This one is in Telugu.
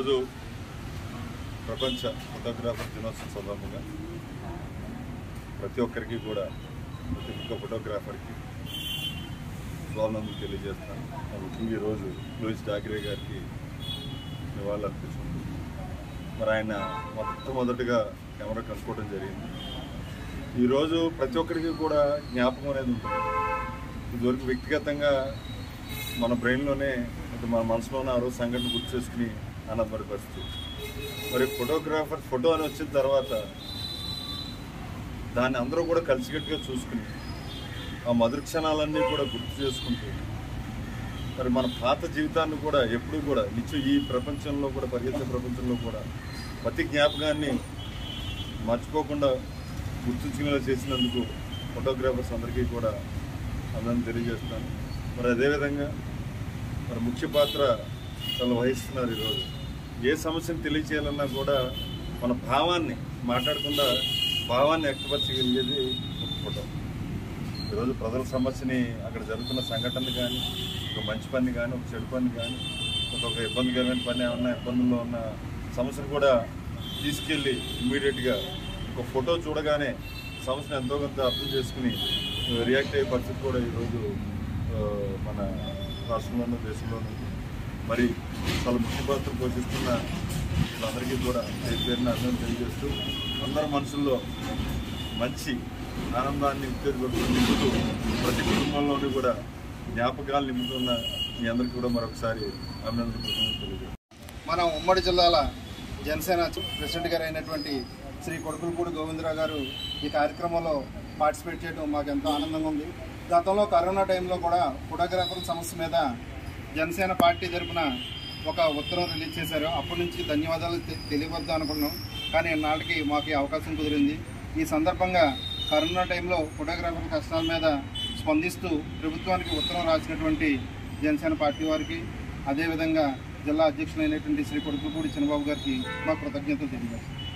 ఈరోజు ప్రపంచ ఫోటోగ్రాఫర్ దినోత్సవం సందర్భంగా ప్రతి ఒక్కరికి కూడా ప్రతి ఒక్క ఫోటోగ్రాఫర్కి స్వాగతం తెలియజేస్తాను ముఖ్యంగా ఈరోజు లూయిస్ డాగ్రే గారికి నివాళులు అర్పిస్తుంది మరి ఆయన మొట్టమొదటిగా కెమెరా కనుక్కోవడం జరిగింది ఈరోజు ప్రతి ఒక్కరికి కూడా జ్ఞాపకం అనేది ఉంటుంది ఇదివరకు వ్యక్తిగతంగా మన బ్రెయిన్లోనే అంటే మన మనసులోనే ఆ రోజు సంఘటన గుర్తు చేసుకుని ఆనందపడే పరిస్థితి మరి ఫోటోగ్రాఫర్ ఫోటో అని వచ్చిన తర్వాత దాన్ని అందరూ కూడా కలిసికట్టుగా చూసుకుని ఆ మధుర క్షణాలన్నీ కూడా గుర్తు చేసుకుంటూ మరి మన పాత జీవితాన్ని కూడా ఎప్పుడూ కూడా నిత్యం ఈ ప్రపంచంలో కూడా పరిగెత్తే ప్రపంచంలో కూడా ప్రతి జ్ఞాపకాన్ని మర్చిపోకుండా గుర్తుంచుకునేలా చేసినందుకు ఫోటోగ్రాఫర్స్ అందరికీ కూడా అందరం తెలియజేస్తున్నాను మరి అదేవిధంగా మరి ముఖ్య పాత్ర చాలా వహిస్తున్నారు ఈరోజు ఏ సమస్యను తెలియచేయాలన్నా కూడా మన భావాన్ని మాట్లాడకుండా భావాన్ని వ్యక్తపరచగలిగేది ఒక ఫోటో ఈరోజు ప్రజల సమస్యని అక్కడ జరుగుతున్న సంఘటనలు కానీ ఒక మంచి పని కానీ ఒక చెడు పని కానీ ఒక ఇబ్బందికరమైన పని ఏమన్నా ఇబ్బందుల్లో ఉన్న సమస్యను కూడా తీసుకెళ్ళి ఇమ్మీడియట్గా ఒక ఫోటో చూడగానే సమస్యను ఎంతో కొంత అర్థం చేసుకుని రియాక్ట్ అయ్యే పరిస్థితి కూడా ఈరోజు ఆ, మన రాష్ట్రంలోనూ దేశంలోనూ ఉంది. మరి చాలా ముఖ్య పాత్ర పోషిస్తున్న వీళ్ళందరికీ కూడా పేరు పేరున అర్థం తెలియజేస్తూ అందరి మనసుల్లో మంచి ఆనందాన్ని ఉత్తేజపడుతూ నింపుతూ ప్రతి కుటుంబంలోనూ కూడా జ్ఞాపకాలు నింపుతున్న మీ అందరికీ కూడా మరొకసారి అభినందనలు తెలియజేస్తాను మన ఉమ్మడి జిల్లాల జనసేన ప్రెసిడెంట్ గారు అయినటువంటి శ్రీ కొడుకులపూడి గోవిందరావు గారు ఈ కార్యక్రమంలో పార్టిసిపేట్ చేయడం మాకు ఎంతో ఆనందంగా ఉంది గతంలో కరోనా టైంలో కూడా ఫోటోగ్రాఫర్ల సమస్య మీద జనసేన పార్టీ తరపున ఒక ఉత్తరం రిలీజ్ చేశారు అప్పటి నుంచి ధన్యవాదాలు తె- తెలియవద్దు అనుకున్నాం కానీ నాటికి మాకు ఈ అవకాశం కుదిరింది ఈ సందర్భంగా కరోనా టైంలో ఫోటోగ్రాఫర్ల కష్టాల మీద స్పందిస్తూ ప్రభుత్వానికి ఉత్తరం రాసినటువంటి జనసేన పార్టీ వారికి అదేవిధంగా జిల్లా అధ్యక్షులైనటువంటి శ్రీ కొడుకుపూడి చిన్నబాబు గారికి మా కృతజ్ఞతలు తెలియజేస్తాం